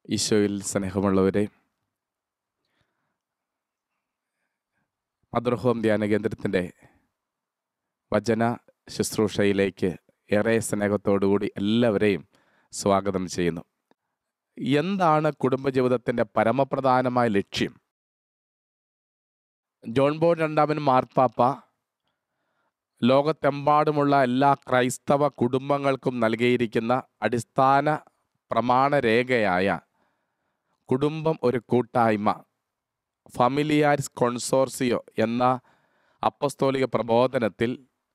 ഈശോയിൽ സ്നേഹമുള്ളവരെ മധുർഹോം ധ്യാന കേന്ദ്രത്തിൻ്റെ വചന ശുശ്രൂഷയിലേക്ക് ഏറെ സ്നേഹത്തോടുകൂടി എല്ലാവരെയും സ്വാഗതം ചെയ്യുന്നു എന്താണ് കുടുംബജീവിതത്തിൻ്റെ പരമപ്രധാനമായ ലക്ഷ്യം ജോൺ ബോൺ രണ്ടാമൻ മാർപ്പാപ്പ ലോകത്തെമ്പാടുമുള്ള എല്ലാ ക്രൈസ്തവ കുടുംബങ്ങൾക്കും നൽകിയിരിക്കുന്ന അടിസ്ഥാന പ്രമാണരേഖയായ കുടുംബം ഒരു കൂട്ടായ്മ ഫമിലിയാരിസ് കൊൺസോർസിയോ എന്ന അപ്പസ്തോലിക പ്രബോധനത്തിൽ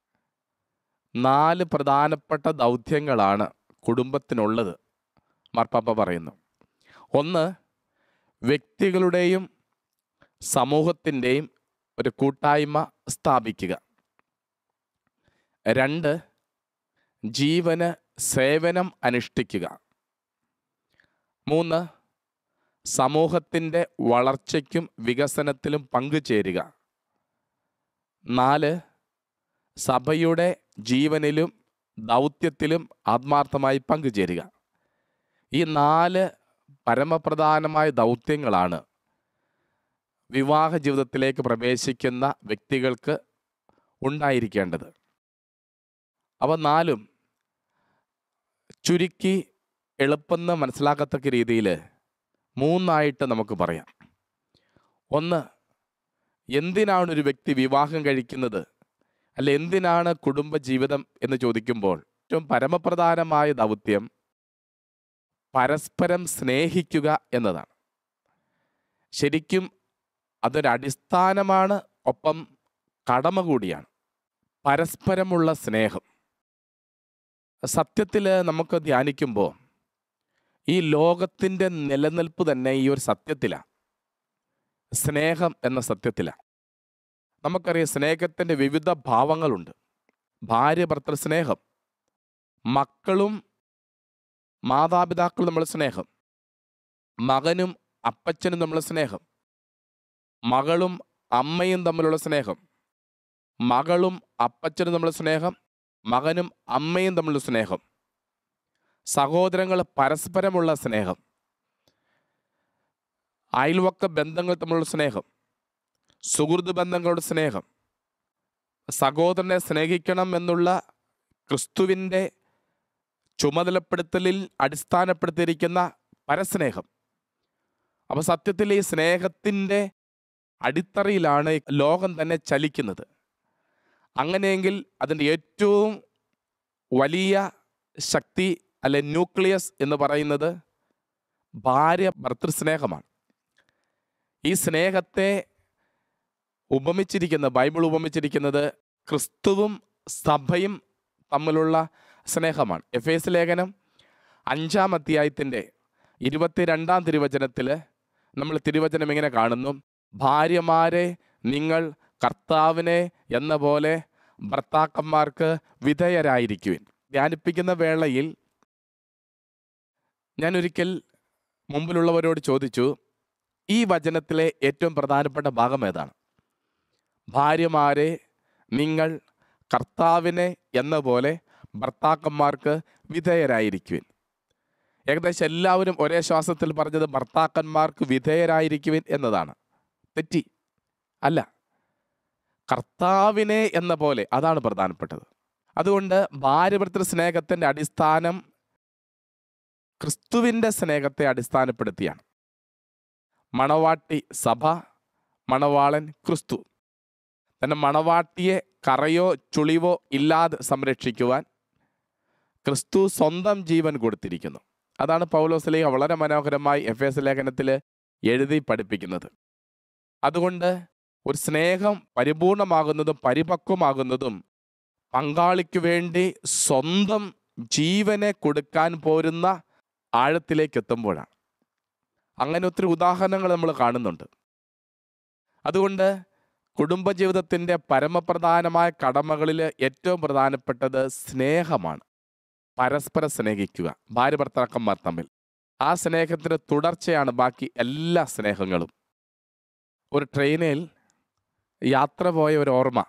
നാല് പ്രധാനപ്പെട്ട ദൗത്യങ്ങളാണ് കുടുംബത്തിനുള്ളത് മാർപ്പാപ്പ പറയുന്നു ഒന്ന് വ്യക്തികളുടെയും സമൂഹത്തിൻ്റെയും ഒരു കൂട്ടായ്മ സ്ഥാപിക്കുക രണ്ട് ജീവന് സേവനം അനുഷ്ഠിക്കുക മൂന്ന് സമൂഹത്തിൻ്റെ വളർച്ചയ്ക്കും വികസനത്തിലും പങ്കുചേരുക നാല് സഭയുടെ ജീവനിലും ദൗത്യത്തിലും ആത്മാർത്ഥമായി പങ്കുചേരുക ഈ നാല് പരമപ്രധാനമായ ദൗത്യങ്ങളാണ് വിവാഹ ജീവിതത്തിലേക്ക് പ്രവേശിക്കുന്ന വ്യക്തികൾക്ക് ഉണ്ടായിരിക്കേണ്ടത് അവ നാലും ചുരുക്കി എളുപ്പമെന്ന് മനസ്സിലാക്കത്തക്ക രീതിയിൽ മൂന്നായിട്ട് നമുക്ക് പറയാം ഒന്ന് എന്തിനാണ് ഒരു വ്യക്തി വിവാഹം കഴിക്കുന്നത് അല്ല എന്തിനാണ് കുടുംബജീവിതം എന്ന് ചോദിക്കുമ്പോൾ ഏറ്റവും പരമപ്രധാനമായ ദൗത്യം പരസ്പരം സ്നേഹിക്കുക എന്നതാണ് ശരിക്കും അതൊരടിസ്ഥാനമാണ് ഒപ്പം കടമ കൂടിയാണ് പരസ്പരമുള്ള സ്നേഹം സത്യത്തിൽ നമുക്ക് ധ്യാനിക്കുമ്പോൾ ഈ ലോകത്തിൻ്റെ നിലനിൽപ്പ് തന്നെ ഈ ഒരു സത്യത്തിലാണ് സ്നേഹം എന്ന സത്യത്തിലാണ് നമുക്കറിയാം സ്നേഹത്തിൻ്റെ വിവിധ ഭാവങ്ങളുണ്ട് ഭാര്യ ഭർത്തൃ സ്നേഹം മക്കളും മാതാപിതാക്കളും നമ്മൾ സ്നേഹം മകനും അപ്പച്ചനും തമ്മിലുള്ള സ്നേഹം മകളും അമ്മയും തമ്മിലുള്ള സ്നേഹം മകളും അപ്പച്ചനും തമ്മിലുള്ള സ്നേഹം മകനും അമ്മയും തമ്മിലുള്ള സ്നേഹം സഹോദരങ്ങൾ പരസ്പരമുള്ള സ്നേഹം അയൽവക്ക ബന്ധങ്ങൾ തമ്മിലുള്ള സ്നേഹം സുഹൃത്ത് ബന്ധങ്ങളുടെ സ്നേഹം സഹോദരനെ സ്നേഹിക്കണം എന്നുള്ള ക്രിസ്തുവിൻ്റെ ചുമതലപ്പെടുത്തലിൽ അടിസ്ഥാനപ്പെടുത്തിയിരിക്കുന്ന പരസ്നേഹം അപ്പോൾ സത്യത്തിൽ ഈ സ്നേഹത്തിൻ്റെ അടിത്തറയിലാണ് ലോകം തന്നെ ചലിക്കുന്നത് അങ്ങനെയെങ്കിൽ അതിൻ്റെ ഏറ്റവും വലിയ ശക്തി അല്ലെ ന്യൂക്ലിയസ് എന്ന് പറയുന്നത് ഭാര്യ ഭർത്തൃസ്നേഹമാണ് ഈ സ്നേഹത്തെ ഉപമിച്ചിരിക്കുന്ന ബൈബിൾ ഉപമിച്ചിരിക്കുന്നത് ക്രിസ്തുവും സഭയും തമ്മിലുള്ള സ്നേഹമാണ് എഫ് എസ് ലേഖനം അഞ്ചാം അധ്യായത്തിൻ്റെ ഇരുപത്തിരണ്ടാം തിരുവചനത്തിൽ നമ്മൾ തിരുവചനം ഇങ്ങനെ കാണുന്നു ഭാര്യമാരെ നിങ്ങൾ കർത്താവിനെ എന്ന പോലെ ഭർത്താക്കന്മാർക്ക് വിധേയരായിരിക്കുവിൻ ധ്യാനിപ്പിക്കുന്ന വേളയിൽ ഞാൻ ഒരിക്കൽ മുമ്പിലുള്ളവരോട് ചോദിച്ചു ഈ വചനത്തിലെ ഏറ്റവും പ്രധാനപ്പെട്ട ഭാഗം ഏതാണ് ഭാര്യമാരെ നിങ്ങൾ കർത്താവിനെ എന്ന പോലെ ഭർത്താക്കന്മാർക്ക് വിധേയരായിരിക്കുവിൻ ഏകദേശം എല്ലാവരും ഒരേ ശ്വാസത്തിൽ പറഞ്ഞത് ഭർത്താക്കന്മാർക്ക് വിധേയരായിരിക്കുവിൻ എന്നതാണ് തെറ്റി അല്ല കർത്താവിനെ എന്ന പോലെ അതാണ് പ്രധാനപ്പെട്ടത് അതുകൊണ്ട് ഭാര്യഭർത്തൃ സ്നേഹത്തിൻ്റെ അടിസ്ഥാനം ക്രിസ്തുവിൻ്റെ സ്നേഹത്തെ അടിസ്ഥാനപ്പെടുത്തിയാണ് മണവാട്ടി സഭ മണവാളൻ ക്രിസ്തു തന്നെ മണവാട്ടിയെ കറയോ ചുളിവോ ഇല്ലാതെ സംരക്ഷിക്കുവാൻ ക്രിസ്തു സ്വന്തം ജീവൻ കൊടുത്തിരിക്കുന്നു അതാണ് പൗലോസ്ലേഖ വളരെ മനോഹരമായി എഫ് എസ് ലേഖനത്തിൽ എഴുതി പഠിപ്പിക്കുന്നത് അതുകൊണ്ട് ഒരു സ്നേഹം പരിപൂർണമാകുന്നതും പരിപക്വമാകുന്നതും പങ്കാളിക്ക് വേണ്ടി സ്വന്തം ജീവനെ കൊടുക്കാൻ പോരുന്ന ആഴത്തിലേക്ക് എത്തുമ്പോഴാണ് അങ്ങനെ ഒത്തിരി ഉദാഹരണങ്ങൾ നമ്മൾ കാണുന്നുണ്ട് അതുകൊണ്ട് കുടുംബജീവിതത്തിൻ്റെ പരമപ്രധാനമായ കടമകളിൽ ഏറ്റവും പ്രധാനപ്പെട്ടത് സ്നേഹമാണ് പരസ്പരം സ്നേഹിക്കുക ഭാര്യ ഭർത്താക്കന്മാർ തമ്മിൽ ആ സ്നേഹത്തിൻ്റെ തുടർച്ചയാണ് ബാക്കി എല്ലാ സ്നേഹങ്ങളും ഒരു ട്രെയിനിൽ യാത്ര പോയ ഒരു ഓർമ്മ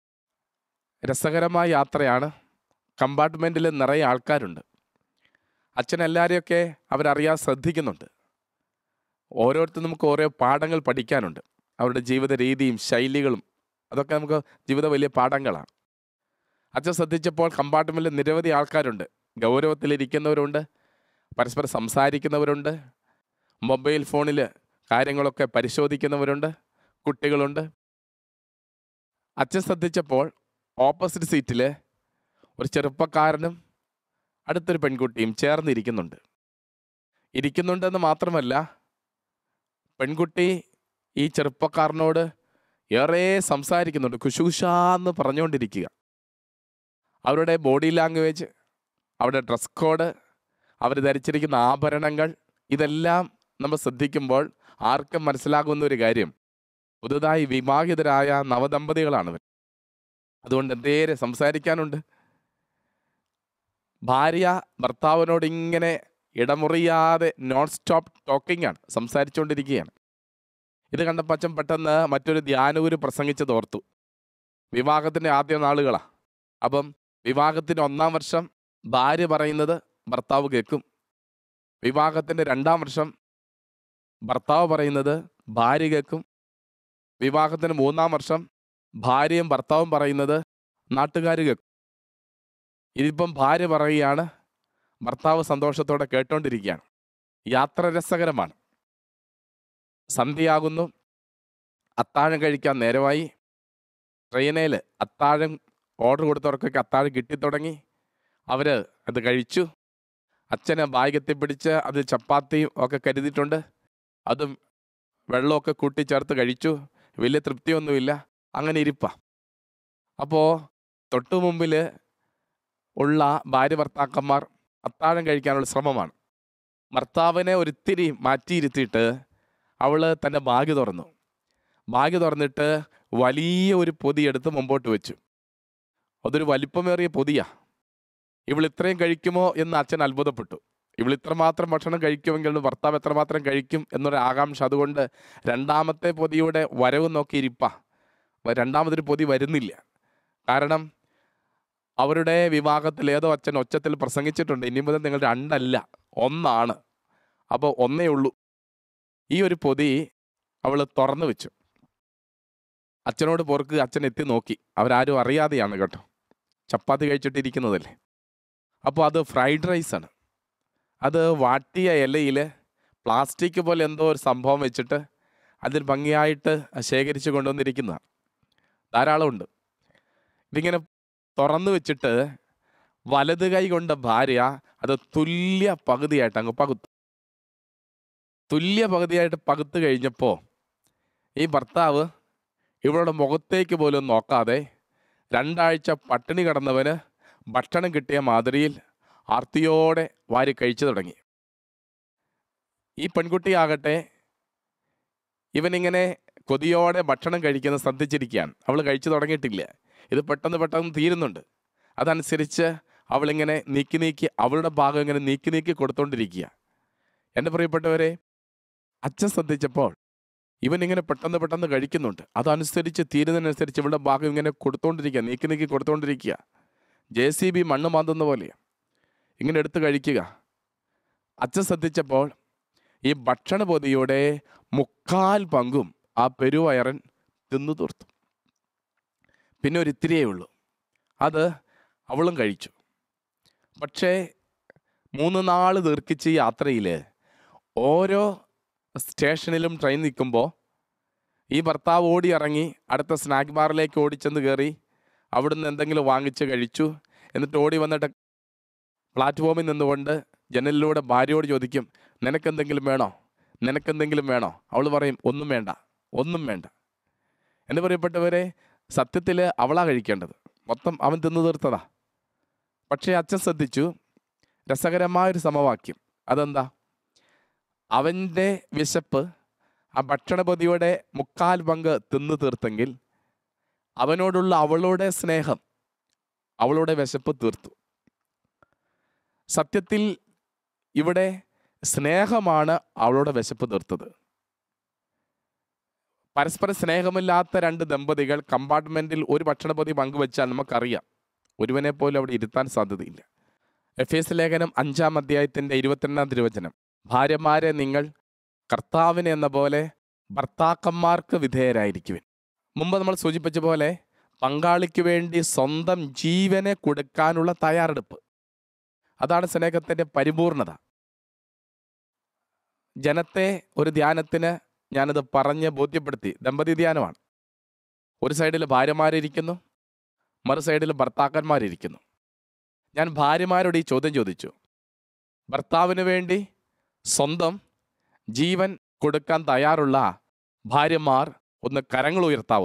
രസകരമായ യാത്രയാണ് കമ്പാർട്ട്മെൻറ്റിൽ നിറയെ ആൾക്കാരുണ്ട് അച്ഛൻ എല്ലാവരെയൊക്കെ അവരറിയാൻ ശ്രദ്ധിക്കുന്നുണ്ട് ഓരോരുത്തരും നമുക്ക് ഓരോ പാഠങ്ങൾ പഠിക്കാനുണ്ട് അവരുടെ ജീവിത രീതിയും ശൈലികളും അതൊക്കെ നമുക്ക് ജീവിത വലിയ പാഠങ്ങളാണ് അച്ഛൻ ശ്രദ്ധിച്ചപ്പോൾ കമ്പാർട്ട്മെൻറ്റിൽ നിരവധി ആൾക്കാരുണ്ട് ഗൗരവത്തിലിരിക്കുന്നവരുണ്ട് പരസ്പരം സംസാരിക്കുന്നവരുണ്ട് മൊബൈൽ ഫോണിൽ കാര്യങ്ങളൊക്കെ പരിശോധിക്കുന്നവരുണ്ട് കുട്ടികളുണ്ട് അച്ഛൻ ശ്രദ്ധിച്ചപ്പോൾ ഓപ്പോസിറ്റ് സീറ്റിൽ ഒരു ചെറുപ്പക്കാരനും അടുത്തൊരു പെൺകുട്ടിയും ചേർന്നിരിക്കുന്നുണ്ട് ഇരിക്കുന്നുണ്ടെന്ന് മാത്രമല്ല പെൺകുട്ടി ഈ ചെറുപ്പക്കാരനോട് ഏറെ സംസാരിക്കുന്നുണ്ട് കുശുകുശാന്ന് പറഞ്ഞുകൊണ്ടിരിക്കുക അവരുടെ ബോഡി ലാംഗ്വേജ് അവരുടെ ഡ്രസ് കോഡ് അവർ ധരിച്ചിരിക്കുന്ന ആഭരണങ്ങൾ ഇതെല്ലാം നമ്മൾ ശ്രദ്ധിക്കുമ്പോൾ ആർക്കും മനസ്സിലാകുന്ന ഒരു കാര്യം പുതുതായി വിവാഹിതരായ നവദമ്പതികളാണ് ഇവർ അതുകൊണ്ട് എന്തേരെ സംസാരിക്കാനുണ്ട് ഭാര്യ ഭർത്താവിനോട് ഇങ്ങനെ ഇടമുറിയാതെ നോൺ സ്റ്റോപ്പ് ടോക്കിംഗ് ആണ് സംസാരിച്ചുകൊണ്ടിരിക്കുകയാണ് ഇത് കണ്ടപ്പോൾ അച്ഛൻ പെട്ടെന്ന് മറ്റൊരു ധ്യാനഗുരു പ്രസംഗിച്ചത് ഓർത്തു വിവാഹത്തിൻ്റെ ആദ്യ നാളുകളാണ് അപ്പം വിവാഹത്തിൻ്റെ ഒന്നാം വർഷം ഭാര്യ പറയുന്നത് ഭർത്താവ് കേൾക്കും വിവാഹത്തിൻ്റെ രണ്ടാം വർഷം ഭർത്താവ് പറയുന്നത് ഭാര്യ കേൾക്കും വിവാഹത്തിന് മൂന്നാം വർഷം ഭാര്യയും ഭർത്താവും പറയുന്നത് നാട്ടുകാർ കേൾക്കും ഇതിപ്പം ഭാര്യ പറയുകയാണ് ഭർത്താവ് സന്തോഷത്തോടെ കേട്ടോണ്ടിരിക്കുകയാണ് യാത്ര രസകരമാണ് സന്ധ്യയാകുന്നു അത്താഴം കഴിക്കാൻ നേരമായി ട്രെയിനേൽ അത്താഴം ഓർഡർ കൊടുത്തവർക്കൊക്കെ അത്താഴം കിട്ടിത്തുടങ്ങി അവർ അത് കഴിച്ചു അച്ഛന് ബാഗ് പിടിച്ച് അത് ചപ്പാത്തിയും ഒക്കെ കരുതിയിട്ടുണ്ട് അതും വെള്ളമൊക്കെ കൂട്ടിച്ചേർത്ത് കഴിച്ചു വലിയ തൃപ്തിയൊന്നുമില്ല അങ്ങനെ ഇരിപ്പ അപ്പോൾ തൊട്ടു മുമ്പിൽ ഉള്ള ഭാര്യ ഭർത്താക്കന്മാർ അത്താഴം കഴിക്കാനുള്ള ശ്രമമാണ് ഭർത്താവിനെ ഒരിത്തിരി മാറ്റിയിരുത്തിയിട്ട് അവൾ തൻ്റെ ബാഗ് തുറന്നു ബാഗ് തുറന്നിട്ട് വലിയ ഒരു പൊതി എടുത്ത് മുമ്പോട്ട് വെച്ചു അതൊരു വലിപ്പമേറിയ പൊതിയാ ഇവൾ ഇത്രയും കഴിക്കുമോ എന്ന് അച്ഛൻ അത്ഭുതപ്പെട്ടു ഇവൾ ഇത്രമാത്രം ഭക്ഷണം കഴിക്കുമെങ്കിൽ ഭർത്താവ് എത്രമാത്രം കഴിക്കും എന്നൊരു ആകാംക്ഷ അതുകൊണ്ട് രണ്ടാമത്തെ പൊതിയുടെ വരവ് നോക്കി ഇരിപ്പ വ- രണ്ടാമതൊരു പൊതി വരുന്നില്ല കാരണം അവരുടെ വിവാഹത്തിൽ ഏതോ അച്ഛൻ ഒച്ചത്തിൽ പ്രസംഗിച്ചിട്ടുണ്ട് ഇനി മുതൽ നിങ്ങൾ രണ്ടല്ല ഒന്നാണ് അപ്പോൾ ഒന്നേ ഉള്ളൂ ഈ ഒരു പൊതി അവൾ തുറന്നു വെച്ചു അച്ഛനോട് പൊറുക്ക് അച്ഛൻ എത്തി നോക്കി അവരാരും അറിയാതെയാണ് കേട്ടോ ചപ്പാത്തി കഴിച്ചിട്ടിരിക്കുന്നതല്ലേ അപ്പോൾ അത് ഫ്രൈഡ് റൈസാണ് അത് വാട്ടിയ ഇലയിൽ പ്ലാസ്റ്റിക് പോലെ എന്തോ ഒരു സംഭവം വെച്ചിട്ട് അതിൽ ഭംഗിയായിട്ട് ശേഖരിച്ച് കൊണ്ടുവന്നിരിക്കുന്നതാണ് ധാരാളമുണ്ട് ഇതിങ്ങനെ തുറന്നു വെച്ചിട്ട് വലത് കൈ കൊണ്ട ഭാര്യ അത് തുല്യ പകുതിയായിട്ട് അങ്ങ് പകുത്തു തുല്യ പകുതിയായിട്ട് പകുത്ത് കഴിഞ്ഞപ്പോൾ ഈ ഭർത്താവ് ഇവളുടെ മുഖത്തേക്ക് പോലും നോക്കാതെ രണ്ടാഴ്ച പട്ടിണി കിടന്നവന് ഭക്ഷണം കിട്ടിയ മാതിരിയിൽ ആർത്തിയോടെ വാരി കഴിച്ചു തുടങ്ങി ഈ പെൺകുട്ടിയാകട്ടെ ഇവനിങ്ങനെ കൊതിയോടെ ഭക്ഷണം കഴിക്കുന്ന ശ്രദ്ധിച്ചിരിക്കുകയാണ് അവൾ കഴിച്ചു തുടങ്ങിയിട്ടില്ല ഇത് പെട്ടെന്ന് പെട്ടെന്ന് തീരുന്നുണ്ട് അതനുസരിച്ച് അവളിങ്ങനെ നീക്കി നീക്കി അവളുടെ ഭാഗം ഇങ്ങനെ നീക്കി നീക്കി കൊടുത്തോണ്ടിരിക്കുക എൻ്റെ പ്രിയപ്പെട്ടവരെ അച്ഛൻ ശ്രദ്ധിച്ചപ്പോൾ ഇവൻ ഇങ്ങനെ പെട്ടെന്ന് പെട്ടെന്ന് കഴിക്കുന്നുണ്ട് അതനുസരിച്ച് തീരുന്നതിനനുസരിച്ച് ഇവളുടെ ഭാഗം ഇങ്ങനെ കൊടുത്തോണ്ടിരിക്കുക നീക്കി നീക്കി കൊടുത്തോണ്ടിരിക്കുക ജെ സി ബി മണ്ണ് മാന്തുന്ന പോലെയാണ് ഇങ്ങനെ എടുത്ത് കഴിക്കുക അച്ഛൻ ശ്രദ്ധിച്ചപ്പോൾ ഈ ഭക്ഷണ പൊതിയുടെ മുക്കാൽ പങ്കും ആ പെരുവയറൻ തിന്നു തീർത്തു പിന്നെ ഒരു ഇത്തിരിയേ ഉള്ളൂ അത് അവളും കഴിച്ചു പക്ഷേ മൂന്ന് നാൾ ദീർഘിച്ച് ഈ യാത്രയിൽ ഓരോ സ്റ്റേഷനിലും ട്രെയിൻ നിൽക്കുമ്പോൾ ഈ ഭർത്താവ് ഓടി ഇറങ്ങി അടുത്ത സ്നാക്ക് ബാറിലേക്ക് ഓടിച്ചെന്ന് കയറി അവിടുന്ന് എന്തെങ്കിലും വാങ്ങിച്ച് കഴിച്ചു എന്നിട്ട് ഓടി വന്നിട്ട് പ്ലാറ്റ്ഫോമിൽ നിന്നുകൊണ്ട് ജനലിലൂടെ ഭാര്യയോട് ചോദിക്കും നിനക്കെന്തെങ്കിലും വേണോ നിനക്കെന്തെങ്കിലും വേണോ അവൾ പറയും ഒന്നും വേണ്ട ഒന്നും വേണ്ട എന്ന് പറയപ്പെട്ടവരെ സത്യത്തിൽ അവളാ കഴിക്കേണ്ടത് മൊത്തം അവൻ തിന്നു തീർത്തതാ പക്ഷേ അച്ഛൻ ശ്രദ്ധിച്ചു രസകരമായൊരു സമവാക്യം അതെന്താ അവൻ്റെ വിശപ്പ് ആ ഭക്ഷണപതിയുടെ മുക്കാൽ പങ്ക് തിന്നു തീർത്തെങ്കിൽ അവനോടുള്ള അവളുടെ സ്നേഹം അവളുടെ വിശപ്പ് തീർത്തു സത്യത്തിൽ ഇവിടെ സ്നേഹമാണ് അവളുടെ വിശപ്പ് തീർത്തത് പരസ്പര സ്നേഹമില്ലാത്ത രണ്ട് ദമ്പതികൾ കമ്പാർട്ട്മെന്റിൽ ഒരു ഭക്ഷണപതി പങ്കുവച്ചാൽ നമുക്കറിയാം ഒരുവനെ പോലും അവിടെ ഇരുത്താൻ സാധ്യതയില്ല എഫ് എസ് ലേഖനം അഞ്ചാം അധ്യായത്തിൻ്റെ ഇരുപത്തിരണ്ടാം തിരുവചനം ഭാര്യമാരെ നിങ്ങൾ കർത്താവിന് എന്ന പോലെ ഭർത്താക്കന്മാർക്ക് വിധേയരായിരിക്കുവിൻ മുമ്പ് നമ്മൾ സൂചിപ്പിച്ച പോലെ പങ്കാളിക്ക് വേണ്ടി സ്വന്തം ജീവനെ കൊടുക്കാനുള്ള തയ്യാറെടുപ്പ് അതാണ് സ്നേഹത്തിൻ്റെ പരിപൂർണത ജനത്തെ ഒരു ധ്യാനത്തിന് ഞാനത് പറഞ്ഞ് ബോധ്യപ്പെടുത്തി ദമ്പതി ധ്യാനമാണ് ഒരു സൈഡിൽ ഭാര്യമാരിയ്ക്കുന്നു മറു സൈഡിൽ ഭർത്താക്കന്മാരിയ്ക്കുന്നു ഞാൻ ഭാര്യമാരോട് ഈ ചോദ്യം ചോദിച്ചു ഭർത്താവിന് വേണ്ടി സ്വന്തം ജീവൻ കൊടുക്കാൻ തയ്യാറുള്ള ഭാര്യമാർ ഒന്ന് കരങ്ങൾ ഉയർത്താവോ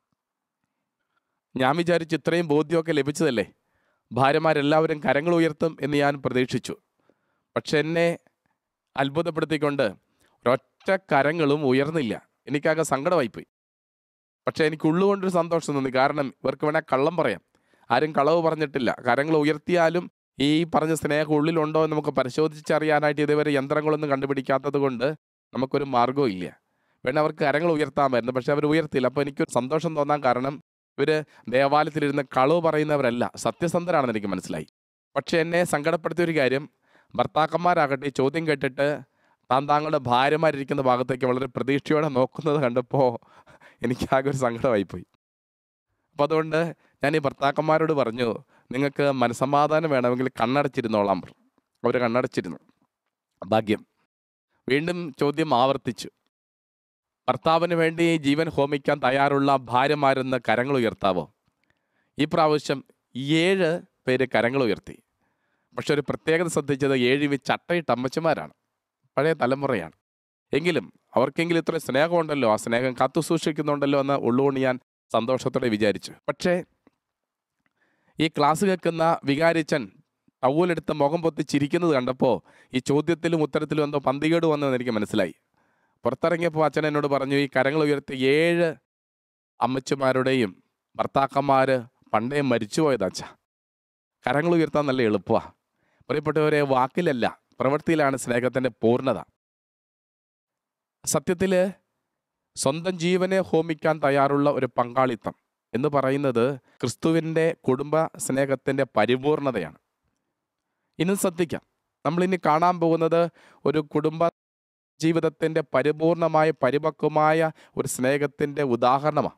ഞാൻ വിചാരിച്ചു ഇത്രയും ബോധ്യമൊക്കെ ലഭിച്ചതല്ലേ ഭാര്യമാരെല്ലാവരും കരങ്ങൾ ഉയർത്തും എന്ന് ഞാൻ പ്രതീക്ഷിച്ചു പക്ഷെ എന്നെ അത്ഭുതപ്പെടുത്തിക്കൊണ്ട് ഒരൊറ്റ കരങ്ങളും ഉയർന്നില്ല എനിക്കാകെ സങ്കടമായിപ്പോയി പക്ഷെ എനിക്ക് ഉള്ളുകൊണ്ടൊരു സന്തോഷം തോന്നി കാരണം ഇവർക്ക് വേണേൽ കള്ളം പറയാം ആരും കളവ് പറഞ്ഞിട്ടില്ല കരങ്ങൾ ഉയർത്തിയാലും ഈ പറഞ്ഞ സ്നേഹം ഉള്ളിലുണ്ടോ എന്ന് നമുക്ക് പരിശോധിച്ചറിയാനായിട്ട് ഇതുവരെ യന്ത്രങ്ങളൊന്നും കണ്ടുപിടിക്കാത്തത് കൊണ്ട് നമുക്കൊരു മാർഗ്ഗവും ഇല്ല വേണേ അവർക്ക് കരങ്ങൾ ഉയർത്താമായിരുന്നു പക്ഷെ അവർ ഉയർത്തിയില്ല അപ്പോൾ എനിക്കൊരു സന്തോഷം തോന്നാൻ കാരണം ഇവർ ദേവാലയത്തിലിരുന്ന് കളവ് പറയുന്നവരല്ല സത്യസന്ധരാണെന്ന് എനിക്ക് മനസ്സിലായി പക്ഷെ എന്നെ സങ്കടപ്പെടുത്തിയ ഒരു കാര്യം ഭർത്താക്കന്മാരാകട്ടെ ഈ ചോദ്യം കേട്ടിട്ട് താൻ താങ്കളുടെ ഭാര്യമാരിരിക്കുന്ന ഭാഗത്തേക്ക് വളരെ പ്രതീക്ഷയോടെ നോക്കുന്നത് കണ്ടപ്പോൾ എനിക്കാകെ ഒരു സങ്കടമായിപ്പോയി അപ്പോൾ അതുകൊണ്ട് ഞാൻ ഈ ഭർത്താക്കന്മാരോട് പറഞ്ഞു നിങ്ങൾക്ക് മനസമാധാനം വേണമെങ്കിൽ കണ്ണടച്ചിരുന്നോളാം പറഞ്ഞു അവർ കണ്ണടച്ചിരുന്നു ഭാഗ്യം വീണ്ടും ചോദ്യം ആവർത്തിച്ചു ഭർത്താവിന് വേണ്ടി ജീവൻ ഹോമിക്കാൻ തയ്യാറുള്ള ഭാര്യമാരെന്ന് കരങ്ങൾ ഉയർത്താവോ ഈ പ്രാവശ്യം ഏഴ് പേര് കരങ്ങൾ ഉയർത്തി പക്ഷെ ഒരു പ്രത്യേകത ശ്രദ്ധിച്ചത് ഏഴ് വി ചട്ടയിട്ട അമ്മച്ചിമാരാണ് പഴയ തലമുറയാണ് എങ്കിലും അവർക്കെങ്കിലും ഇത്ര സ്നേഹമുണ്ടല്ലോ ആ സ്നേഹം കാത്തു സൂക്ഷിക്കുന്നുണ്ടല്ലോ എന്ന് ഉള്ളുകൊണ്ട് ഞാൻ സന്തോഷത്തോടെ വിചാരിച്ചു പക്ഷേ ഈ ക്ലാസ് കേൾക്കുന്ന വികാരിച്ചൻ ടവലെടുത്ത് മുഖം പൊത്തി ചിരിക്കുന്നത് കണ്ടപ്പോൾ ഈ ചോദ്യത്തിലും ഉത്തരത്തിലും എന്തോ പന്തികേട് വന്നതെന്ന് എനിക്ക് മനസ്സിലായി പുറത്തിറങ്ങിയപ്പോൾ അച്ഛൻ എന്നോട് പറഞ്ഞു ഈ കരങ്ങൾ ഉയർത്തി ഏഴ് അമ്മച്ചിമാരുടെയും ഭർത്താക്കന്മാർ പണ്ടേ മരിച്ചുപോയത് അച്ഛ കരങ്ങൾ ഉയർത്താൻ നല്ല എളുപ്പമാണ് പ്രിയപ്പെട്ടവരെ വാക്കിലല്ല പ്രവൃത്തിയിലാണ് സ്നേഹത്തിൻ്റെ പൂർണ്ണത സത്യത്തിൽ സ്വന്തം ജീവനെ ഹോമിക്കാൻ തയ്യാറുള്ള ഒരു പങ്കാളിത്തം എന്ന് പറയുന്നത് ക്രിസ്തുവിൻ്റെ കുടുംബ സ്നേഹത്തിൻ്റെ പരിപൂർണതയാണ് ഇന്ന് ശ്രദ്ധിക്കാം നമ്മളിനി കാണാൻ പോകുന്നത് ഒരു കുടുംബ ജീവിതത്തിൻ്റെ പരിപൂർണമായ പരിപക്വമായ ഒരു സ്നേഹത്തിൻ്റെ ഉദാഹരണമാണ്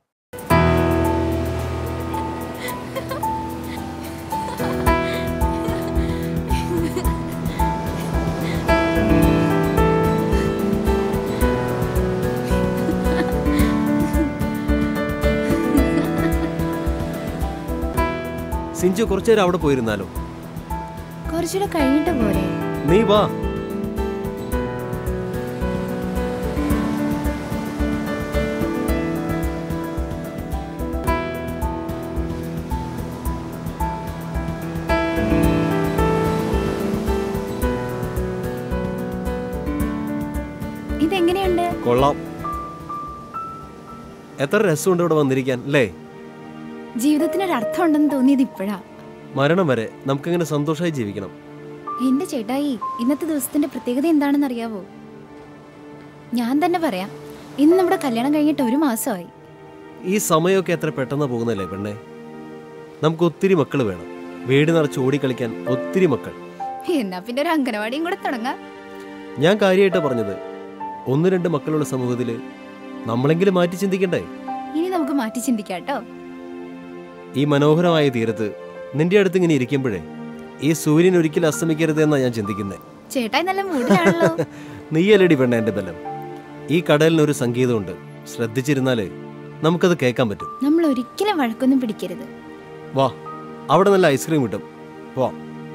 സിഞ്ചു കുറച്ചുനേരം അവിടെ പോയിരുന്നാലോ കുറച്ചുകൂടെ കഴിഞ്ഞിട്ട് പോരെ നീ വാ ഇതെങ്ങനെയുണ്ട് കൊള്ളാം എത്ര രസമുണ്ട് ഇവിടെ വന്നിരിക്കാൻ അല്ലേ ജീവിതത്തിനൊരു അർത്ഥം ഉണ്ടെന്ന് തോന്നിയത് ഇപ്പോഴാ മരണം വരെ നമുക്കിങ്ങനെ സന്തോഷമായി ജീവിക്കണം എന്റെ ചേട്ടായി ഇന്നത്തെ ദിവസത്തിന്റെ പ്രത്യേകത എന്താണെന്ന് അറിയാവോ ഞാൻ തന്നെ പറയാം ഇന്ന് നമ്മുടെ കല്യാണം കഴിഞ്ഞിട്ട് ഒരു മാസമായി ഈ സമയമൊക്കെ എത്ര പെട്ടെന്ന് പോകുന്നല്ലേ പെണ്ണെ നമുക്ക് ഒത്തിരി മക്കൾ വേണം വീട് നിറച്ച് ഓടിക്കളിക്കാൻ ഒത്തിരി മക്കൾ എന്നാ പിന്നെ ഒരു അംഗനവാടിയും കൂടെ തുടങ്ങാം ഞാൻ കാര്യമായിട്ട് പറഞ്ഞത് ഒന്ന് രണ്ട് മക്കളുള്ള സമൂഹത്തിൽ നമ്മളെങ്കിലും മാറ്റി ചിന്തിക്കണ്ടേ ഇനി നമുക്ക് മാറ്റി ചിന്തിക്കാം കേട്ടോ ഈ മനോഹരമായ തീരത്ത് നിന്റെ അടുത്ത് ഇങ്ങനെ ഇരിക്കുമ്പോഴേ ഈ സൂര്യൻ ഒരിക്കലും അസ്തമിക്കരുത് എന്നാ ഞാൻ ചിന്തിക്കുന്നത് ചേട്ടായി നല്ല മൂഡിലാണല്ലോ നീയല്ലടി പെണ്ണ എൻ്റെ ബലം ഈ കടലിനൊരു സംഗീതമുണ്ട് ശ്രദ്ധിച്ചിരുന്നാലേ നമുക്കത് കേൾക്കാൻ പറ്റും നമ്മൾ ഒരിക്കലും വഴക്കൊന്നും പിടിക്കരുത് വാ അവിടെ നല്ല ഐസ്ക്രീം കിട്ടും വാ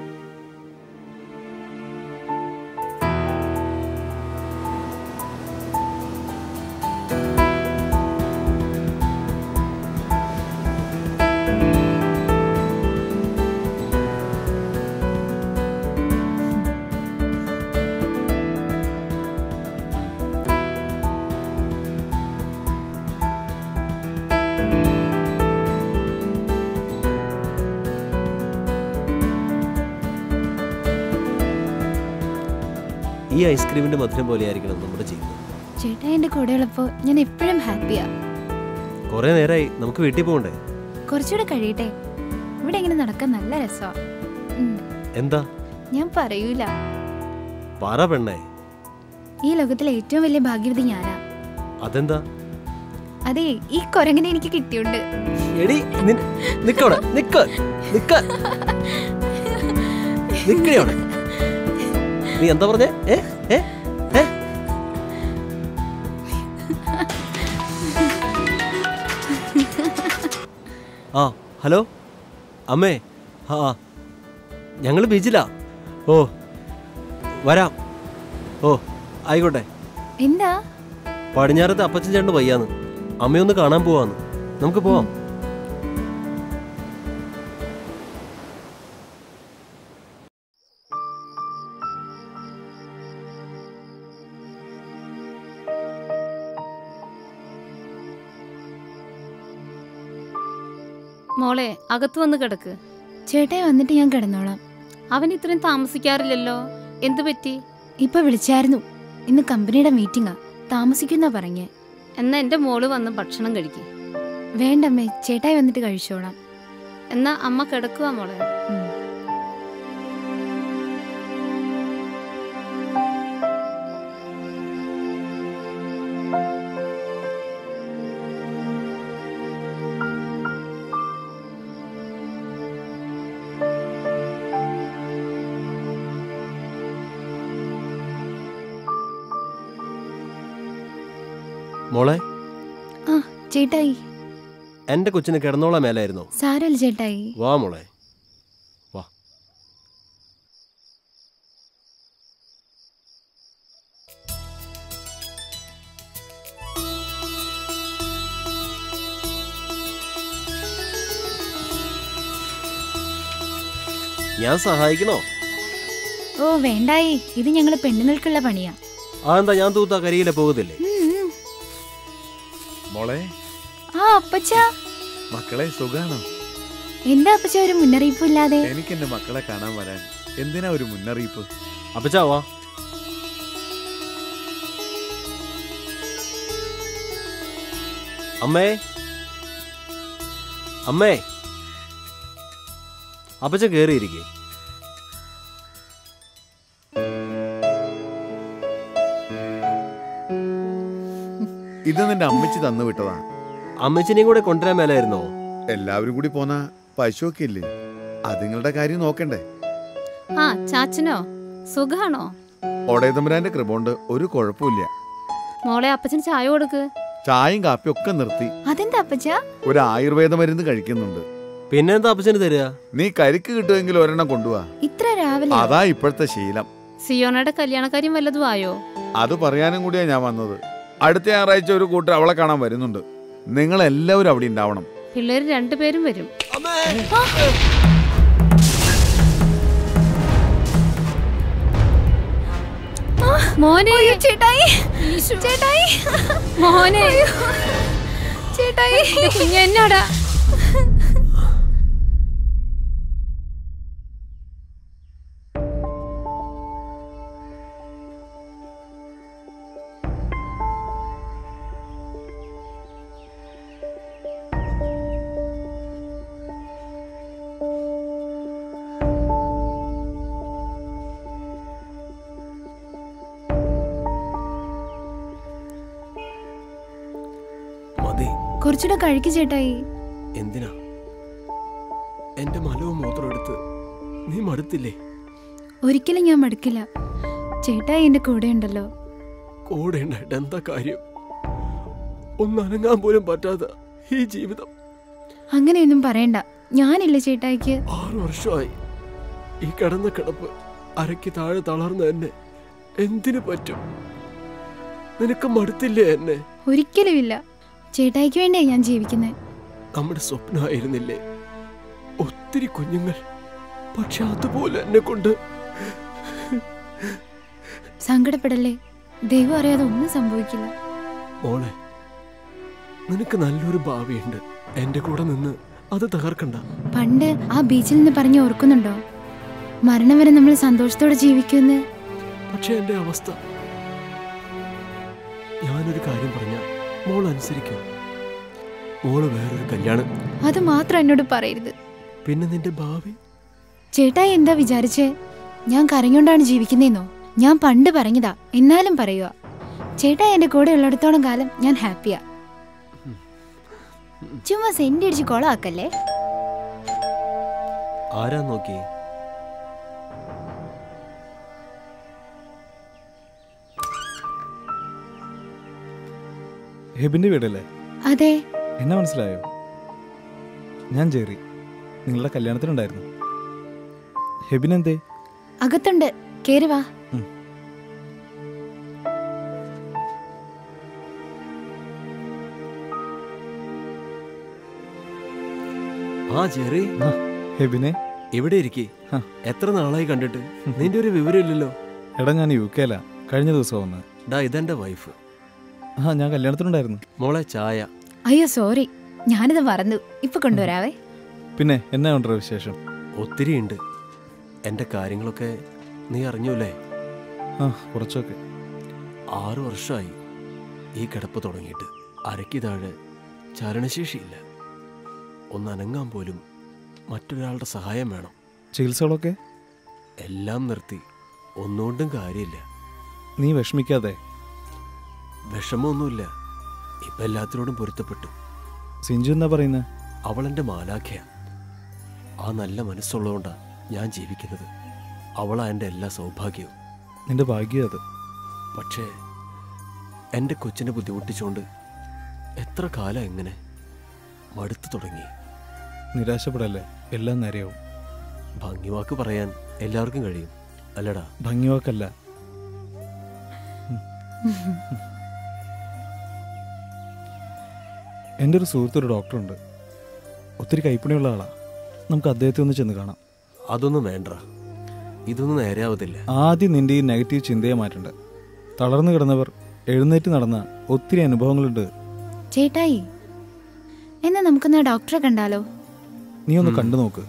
ഈ ഐസ്ക്രീമിന്റെ മധുരം പോലെയായിരിക്കണം നമ്മുടെ ജീവിതം ചേട്ടായി എന്റെ കൂടെ ഉള്ളപ്പോ ഞാൻ എപ്പോഴും ഹാപ്പിയാ കുറെ നേരമായി നമുക്ക് വീട്ടിൽ പോകണ്ടേ കുറച്ചുകൂടെ കഴിയട്ടെ ഇവിടെ ഇങ്ങനെ നടക്കാൻ നല്ല രസമാ എന്താ ഞാൻ പറയൂല പറ പെണ്ണേ ഈ ലോകത്തിലെ ഏറ്റവും വലിയ ഭാഗ്യവതി ഞാനാ അതെന്താ അതെ ഈ കൊരങ്ങനെ എനിക്ക് കിട്ടിയുണ്ട് എടി നിൻ- നിക്കവിടെ നിക്ക നിക്ക നിക്കടി അവിടെ നീ എന്താ പറഞ്ഞേ ഏ ഏ ഏ ആ ഹലോ അമ്മേ ആ ഞങ്ങൾ ബീച്ചിലാ ഓ വരാം ഓ ആയിക്കോട്ടെ എന്താ പടിഞ്ഞാറത്തെ അപ്പച്ചൻ ചേട്ടന് വയ്യാന്ന് അമ്മയൊന്ന് കാണാൻ പോവാന്ന് നമുക്ക് പോവാം മോളെ അകത്ത് വന്ന് കിടക്ക് ചേട്ടായി വന്നിട്ട് ഞാൻ കിടന്നോളാം അവൻ ഇത്രയും താമസിക്കാറില്ലല്ലോ എന്തു പറ്റി ഇപ്പൊ വിളിച്ചായിരുന്നു ഇന്ന് കമ്പനിയുടെ മീറ്റിംഗാ താമസിക്കുന്ന പറഞ്ഞേ എന്നാ എന്റെ മോള് വന്ന് ഭക്ഷണം കഴിക്ക് വേണ്ടമ്മേ ചേട്ടായി വന്നിട്ട് കഴിച്ചോളാം എന്നാ അമ്മ കിടക്കുക മോളെ ഉം. മോളെ ആ ചേട്ടായി എന്റെ കൊച്ചിന് കിടന്നോളാൻ മേലായിരുന്നോ സാരല്ല ചേട്ടായി വാ മോളെ വാ ഞാൻ സഹായിക്കണോ ഓ വേണ്ടായി ഇത് ഞങ്ങള് പെണ്ണുങ്ങൾക്കുള്ള പണിയാ അതെന്താ ഞാൻ തൂത്താ കരിയിലെ പോകത്തില്ലേ ഉം, ഉം. മോളെ ആ അപ്പച്ച മക്കളെ സുഖാണോ എന്താ അപ്പച്ച ഒരു മുന്നറിയിപ്പും ഇല്ലാതെ എനിക്ക് എന്റെ മക്കളെ കാണാൻ വരാൻ എന്തിനാ ഒരു മുന്നറിയിപ്പ് അപ്പച്ചാ വാ അമ്മേ അമ്മേ അപ്പച്ച കേറിയിരിക്കേ ഇത് നിന്റെ അമ്മച്ചി തന്നു വിട്ടതാ അമ്മച്ചിനെയും കൂടെ കൊണ്ടുവരാൻ മേലായിരുന്നോ എല്ലാവരും കൂടി പോന്ന പശുവൊക്കെ ഇല്ലേ അതുങ്ങളുടെ കാര്യം നോക്കണ്ടേ ആ ചാച്ചനോ സുഖാണോ ഒടയതമ്പുരാന്റെ കൃപ കൊണ്ട് ഒരു കുഴപ്പമില്ല മോളെ അപ്പച്ചന് ചായ കൊടുക്ക് ചായയും കാപ്പിയും ഒക്കെ നിർത്തി അതെന്താ അപ്പച്ച ഒരു ആയുർവേദ മരുന്ന് കഴിക്കുന്നുണ്ട് പിന്നെന്താ അപ്പച്ചന് തരിക നീ കരിക്ക് കിട്ടുമെങ്കിൽ ഒരെണ്ണം കൊണ്ടുപോവാ ഇത്ര രാവിലെ അതാ ഇപ്പോഴത്തെ ശീലം സിയോണയുടെ കല്യാണക്കാര്യം വല്ലതും ആയോ അത് പറയാനും കൂടിയാ ഞാൻ വന്നത് അടുത്ത ഞായറാഴ്ച ഒരു കൂട്ടർ അവളെ കാണാൻ വരുന്നുണ്ട് നിങ്ങൾ എല്ലാവരും അവിടെ ഉണ്ടാവണം പിള്ളേര് രണ്ടുപേരും വരും മോനെ ചേട്ടായി ചേട്ടായി മോനെ ചേട്ടായി കുഞ്ഞെന്നാടാ മതി കുറച്ചുകൂടെ കഴിക്ക് ചേട്ടായി എന്തിനാ എന്റെ മലവും മൂത്രം എടുത്ത് നീ മടുത്തില്ലേ ഒരിക്കലും ഞാൻ മടുക്കില്ല ചേട്ടായി എന്റെ കൂടെ ഉണ്ടല്ലോ കൂടെ ഉണ്ടായിട്ട് എന്താ കാര്യം ഒന്നനങ്ങാൻ പോലും പറ്റാത്ത ഈ ജീവിതം അങ്ങനെയൊന്നും പറയണ്ട ഞാനില്ല ചേട്ടായിക്ക് ആറു വർഷമായി ഈ കിടന്ന കിടപ്പ് അരയ്ക്ക് താഴെ തളർന്ന എന്നെ എന്തിനു പറ്റും നിനക്ക് മടുത്തില്ലേ എന്നെ ഒരിക്കലും ഇല്ല ചേട്ടായിക്ക് വേണ്ടേ ഞാൻ ജീവിക്കുന്നത് നമ്മുടെ സ്വപ്നമായിരുന്നില്ലേ ഒത്തിരി കുഞ്ഞുങ്ങൾ പക്ഷെ അതുപോലെ എന്നെ കൊണ്ട് സങ്കടപ്പെടല്ലേ ദൈവം അറിയാതെ ഒന്നും സംഭവിക്കില്ല മോളെ നിനക്ക് നല്ലൊരു ഭാവിയുണ്ട് എന്റെ കൂടെ നിന്ന് അത് തകർക്കണ്ട പണ്ട് ആ ബീച്ചിൽ നിന്ന് പറഞ്ഞു ഓർക്കുന്നുണ്ടോ മരണം വരെ നമ്മൾ സന്തോഷത്തോടെ ജീവിക്കുമെന്ന് പക്ഷെ എന്റെ അവസ്ഥ ഞാനൊരു കാര്യം പറഞ്ഞ മോൾ അനുസരിക്കും മോള് വേറൊരു കല്യാണം അത് മാത്രം എന്നോട് പറയരുത് പിന്നെ നിന്റെ ഭാവി ചേട്ടായി എന്താ വിചാരിച്ചേ ഞാൻ കരഞ്ഞോണ്ടാണ് ജീവിക്കുന്നേന്നോ ഞാൻ പണ്ട് പറഞ്ഞതാ എന്നാലും പറയുക ചേട്ടാ എന്റെ കൂടെ ഉള്ളിടത്തോളം കാലം ഞാൻ ഹാപ്പിയാ ചുമ്മാ സെന്റ് അടിച്ച് കൊളാക്കല്ലേ ആരാ നോക്കി ഹെബിന്റെ വീടല്ലേ അതെ എന്നെ മനസ്സിലായോ ഞാൻ ജെറി നിങ്ങളുടെ കല്യാണത്തിനുണ്ടായിരുന്നു ഹെബിനെന്തേ അകത്തുണ്ട് കേറി വാ ആ ജെറി ആ ഹെബിനെ ഇവിടെ ഇരിക്കേ ആ. എത്ര നാളായി കണ്ടിട്ട് നിന്റെ ഒരു വിവരമില്ലല്ലോ എടാ ഞാൻ യു കെയിലാ കഴിഞ്ഞ ദിവസം വന്ന് ഡാ ഇതെന്റെ വൈഫ് ആ ഞാൻ കല്യാണത്തിനുണ്ടായിരുന്നു മോളെ ചായ അയ്യോ സോറി ഞാനിത് മറന്നു ഇപ്പൊ കൊണ്ടുവരാവേ പിന്നെ എന്നാ ഉണ്ടോ വിശേഷം ഒത്തിരി ഉണ്ട് എന്റെ കാര്യങ്ങളൊക്കെ നീ അറിഞ്ഞൂലേ ആ കുറച്ചൊക്കെ ആറു വർഷമായി ഈ കിടപ്പ് തുടങ്ങിയിട്ട് അരയ്ക്ക് താഴെ ചലനശേഷിയില്ല ഒന്ന് അനങ്ങാൻ പോലും മറ്റൊരാളുടെ സഹായം വേണം ചികിത്സകളൊക്കെ എല്ലാം നിർത്തി ഒന്നുകൊണ്ടും കാര്യമില്ല നീ വിഷമിക്കാതെ വിഷമമൊന്നുമില്ല ഇപ്പൊ എല്ലാത്തിനോടും പൊരുത്തപ്പെട്ടു സിഞ്ചു എന്നാ പറയുന്നത് അവളെന്റെ മാലാഖയ ആ നല്ല മനസ്സുള്ളതുകൊണ്ടാ ഞാൻ ജീവിക്കുന്നത് അവളാ എൻ്റെ എല്ലാ സൗഭാഗ്യവും നിന്റെ ഭാഗ്യം അത് പക്ഷേ എൻ്റെ കൊച്ചിനെ ബുദ്ധിമുട്ടിച്ചുകൊണ്ട് എത്ര കാലം എങ്ങനെ മടുത്തു തുടങ്ങി നിരാശപ്പെടല്ലേ എല്ലാം നേരെയാവും ഭംഗിവാക്ക് പറയാൻ എല്ലാവർക്കും കഴിയും അല്ലടാ ഭംഗിവാക്കല്ല എൻ്റെ ഒരു സുഹൃത്തൊരു ഡോക്ടറുണ്ട് ഒത്തിരി കൈപ്പണിയുള്ള ആളാ നമുക്ക് അദ്ദേഹത്തെ ഒന്ന് ചെന്ന് കാണാം അതൊന്നും വേണ്ട ഇതൊന്നും നേരെയാവത്തില്ല ആദ്യം നിന്റെ ഈ നെഗറ്റീവ് ചിന്തയെ മാറ്റണ്ട തളർന്നു കിടന്നവർ എഴുന്നേറ്റ് നടന്ന ഒത്തിരി അനുഭവങ്ങളുണ്ട് ചേട്ടായി എന്നാ നമുക്കൊന്ന് ഡോക്ടറെ കണ്ടാലോ നീ ഒന്ന് കണ്ടു നോക്ക്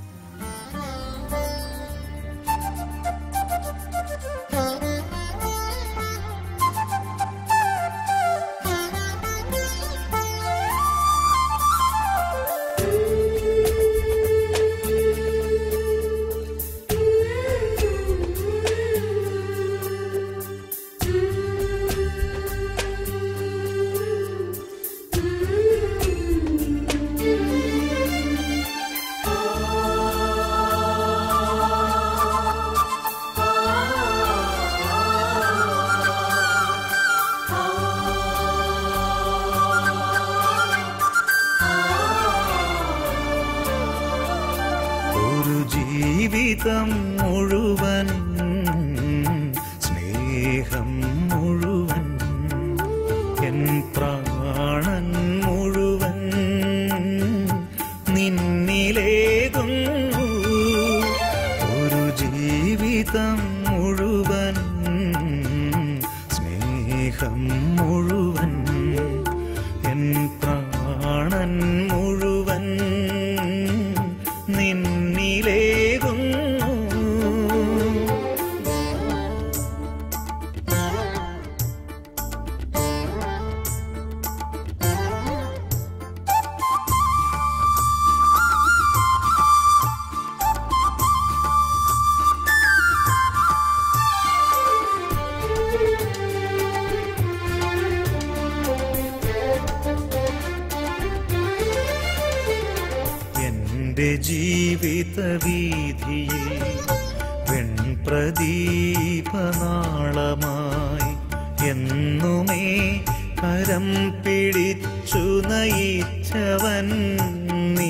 ഒരു ജീവിതം മുഴുവൻ സ്നേഹം മുഴുവൻ എൻ പ്രാണൻ മുഴുവൻ നിന്നിലേകുന്നു ഒരു ജീവിതം മുഴുവൻ സ്നേഹം മുഴുവൻ എൻ പ്രാണൻ മുഴുവൻ നിന്നിലേകുന്നു എന്റെ ജീവിത വീതിയിൽ വെൺപ്രദീപനാളമായി എന്നുമേ കരം പിടിച്ചു നയിച്ചവൻ നീ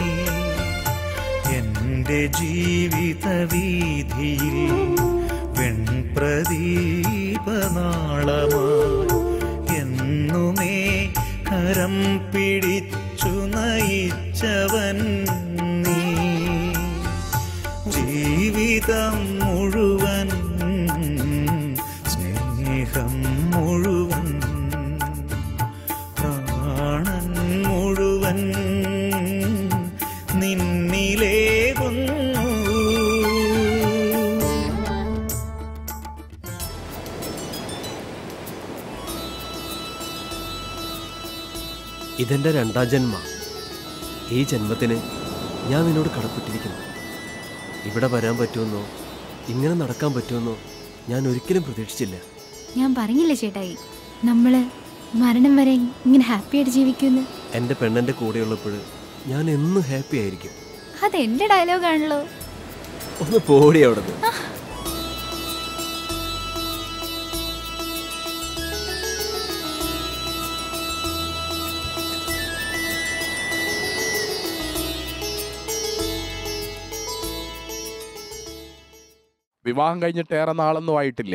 എന്റെ ജീവിത വീതിയിൽ വെൺപ്രദീപനാളമായി എന്നുമേ കരം പിടിച്ചു നയിച്ചവൻ നീ ജീവിതം മുഴുവൻ സ്നേഹം മുഴുവൻ പ്രാണൻ മുഴുവൻ നിന്നിലേകുന്നു ഇതെന്റെ രണ്ടാം ജന്മ ഈ ജന്മത്തിന് ഞാൻ നിന്നോട് കടപ്പെട്ടിരിക്കുന്നു ഇവിടെ വരാൻ പറ്റുമെന്നോ ഇങ്ങനെ നടക്കാൻ പറ്റുമെന്നോ ഞാൻ ഒരിക്കലും പ്രതീക്ഷിച്ചില്ല ഞാൻ പറഞ്ഞില്ലേ ചേട്ടായി നമ്മള് മരണം വരെ ഇങ്ങനെ ഹാപ്പി ആയിട്ട് ജീവിക്കുമെന്ന് എൻ്റെ പെണ്ണിൻ്റെ കൂടെയുള്ളപ്പോൾ ഞാൻ എന്നും ഹാപ്പി ആയിരിക്കും അത് എന്റെ ഡയലോഗ് ആണല്ലോ ഒന്ന് പോടി അവിടുന്ന് വിവാഹം കഴിഞ്ഞിട്ട് ഏറെ നാളൊന്നും ആയിട്ടില്ല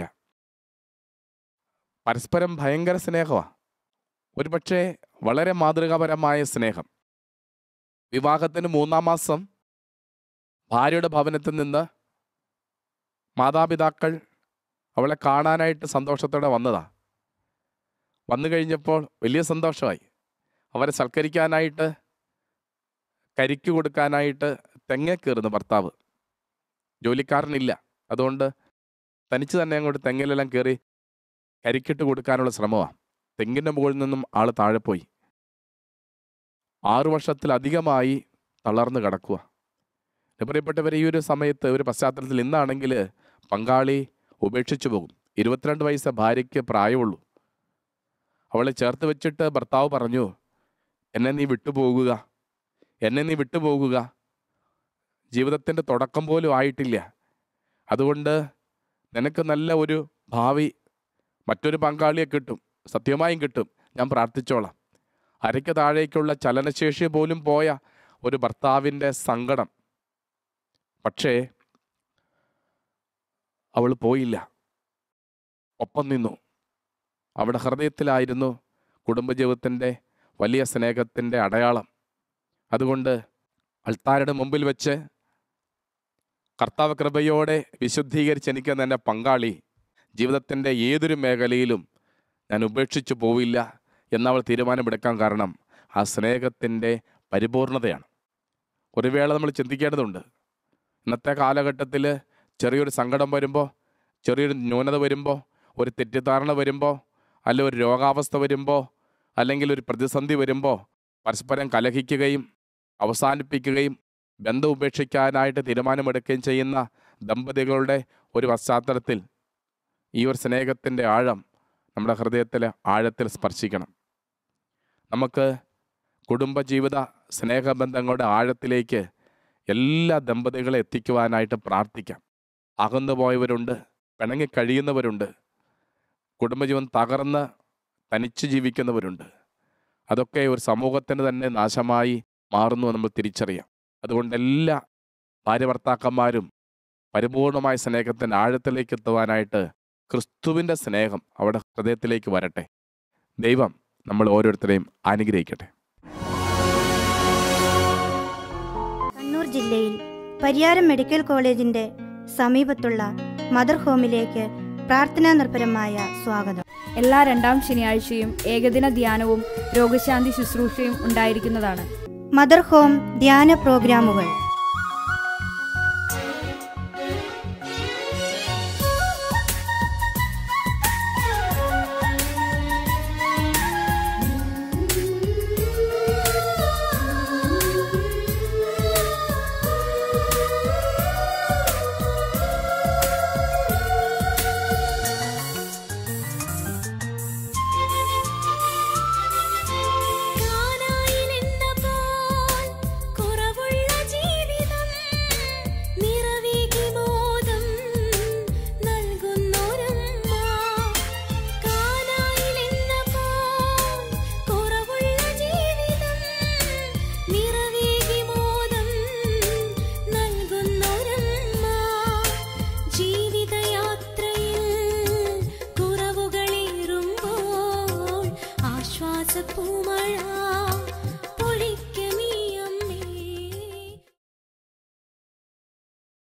പരസ്പരം ഭയങ്കര സ്നേഹമാണ് ഒരുപക്ഷെ വളരെ മാതൃകാപരമായ സ്നേഹം വിവാഹത്തിന് മൂന്നാം മാസം ഭാര്യയുടെ ഭവനത്തിൽ നിന്ന് മാതാപിതാക്കൾ അവളെ കാണാനായിട്ട് സന്തോഷത്തോടെ വന്നതാ വന്നു കഴിഞ്ഞപ്പോൾ വലിയ സന്തോഷമായി അവരെ സൽക്കരിക്കാനായിട്ട് കരിക്ക് കൊടുക്കാനായിട്ട് തെങ്ങേ കയറുന്നു ഭർത്താവ് ജോലിക്കാരനില്ല അതുകൊണ്ട് തനിച്ച് തന്നെ അങ്ങോട്ട് തെങ്ങിലെല്ലാം കയറി കരിക്കിട്ട് കൊടുക്കാനുള്ള ശ്രമമാണ് തെങ്ങിൻ്റെ മുകളിൽ നിന്നും ആൾ താഴെ പോയി ആറു വർഷത്തിലധികമായി തളർന്നു കിടക്കുക പ്രിയപ്പെട്ടവർ ഈ ഒരു സമയത്ത് ഒരു പശ്ചാത്തലത്തിൽ ഇന്നാണെങ്കിൽ പങ്കാളി ഉപേക്ഷിച്ചു പോകും ഇരുപത്തിരണ്ട് വയസ്സ് ഭാര്യയ്ക്ക് പ്രായമുള്ളൂ അവളെ ചേർത്ത് വെച്ചിട്ട് ഭർത്താവ് പറഞ്ഞു എന്നെ നീ വിട്ടുപോകുക എന്നെ നീ വിട്ടുപോകുക ജീവിതത്തിൻ്റെ തുടക്കം പോലും ആയിട്ടില്ല അതുകൊണ്ട് നിനക്ക് നല്ല ഒരു ഭാവി മറ്റൊരു പങ്കാളിയെ കിട്ടും സത്യമായും കിട്ടും ഞാൻ പ്രാർത്ഥിച്ചോളാം അരയ്ക്ക് താഴേക്കുള്ള ചലനശേഷി പോലും പോയ ഒരു ഭർത്താവിൻ്റെ സങ്കടം പക്ഷേ അവൾ പോയില്ല ഒപ്പം നിന്നു അവിടെ ഹൃദയത്തിലായിരുന്നു കുടുംബജീവിതത്തിൻ്റെ വലിയ സ്നേഹത്തിൻ്റെ അടയാളം അതുകൊണ്ട് അൾത്താരുടെ മുമ്പിൽ വെച്ച് കർത്താവ് കൃപയോടെ വിശുദ്ധീകരിച്ച് എനിക്ക് എൻ്റെ പങ്കാളി ജീവിതത്തിൻ്റെ ഏതൊരു മേഖലയിലും ഞാൻ ഉപേക്ഷിച്ചു പോവില്ല എന്നവൾ തീരുമാനമെടുക്കാൻ കാരണം ആ സ്നേഹത്തിൻ്റെ പരിപൂർണതയാണ് ഒരു വേള നമ്മൾ ചിന്തിക്കേണ്ടതുണ്ട് ഇന്നത്തെ കാലഘട്ടത്തിൽ ചെറിയൊരു സങ്കടം വരുമ്പോൾ ചെറിയൊരു ന്യൂനത വരുമ്പോൾ ഒരു തെറ്റിദ്ധാരണ വരുമ്പോൾ അല്ല ഒരു രോഗാവസ്ഥ വരുമ്പോൾ അല്ലെങ്കിൽ ഒരു പ്രതിസന്ധി വരുമ്പോൾ പരസ്പരം കലഹിക്കുകയും അവസാനിപ്പിക്കുകയും ബന്ധം ഉപേക്ഷിക്കാനായിട്ട് തീരുമാനമെടുക്കുകയും ചെയ്യുന്ന ദമ്പതികളുടെ ഒരു പശ്ചാത്തലത്തിൽ ഈ ഒരു സ്നേഹത്തിൻ്റെ ആഴം നമ്മുടെ ഹൃദയത്തിൽ ആഴത്തിൽ സ്പർശിക്കണം നമുക്ക് കുടുംബജീവിത സ്നേഹബന്ധങ്ങളുടെ ആഴത്തിലേക്ക് എല്ലാ ദമ്പതികളെ എത്തിക്കുവാനായിട്ട് പ്രാർത്ഥിക്കാം അകന്നു പോയവരുണ്ട് പിണങ്ങി കഴിയുന്നവരുണ്ട് കുടുംബജീവൻ തകർന്ന് തനിച്ച് ജീവിക്കുന്നവരുണ്ട് അതൊക്കെ ഒരു സമൂഹത്തിന് തന്നെ നാശമായി മാറുന്നു എന്ന് നമ്മൾ തിരിച്ചറിയാം അതുകൊണ്ട് എല്ലാ ഭാര്യ ഭർത്താക്കന്മാരും പരിപൂർണമായ സ്നേഹത്തിൻ്റെ ആഴത്തിലേക്ക് എത്തുവാനായിട്ട് ക്രിസ്തുവിൻ്റെ സ്നേഹം അവിടെ ഹൃദയത്തിലേക്ക് വരട്ടെ ദൈവം നമ്മൾ ഓരോരുത്തരെയും അനുഗ്രഹിക്കട്ടെ കണ്ണൂർ ജില്ലയിൽ പരിയാരം മെഡിക്കൽ കോളേജിന്റെ സമീപത്തുള്ള മദർ ഹോമിലേക്ക് പ്രാർത്ഥനാ നിർഭരമായ സ്വാഗതം എല്ലാ രണ്ടാം ശനിയാഴ്ചയും ഏകദിന ധ്യാനവും രോഗശാന്തി ശുശ്രൂഷയും ഉണ്ടായിരിക്കുന്നതാണ് മദർ ഹോം ധ്യാന പ്രോഗ്രാമുകൾ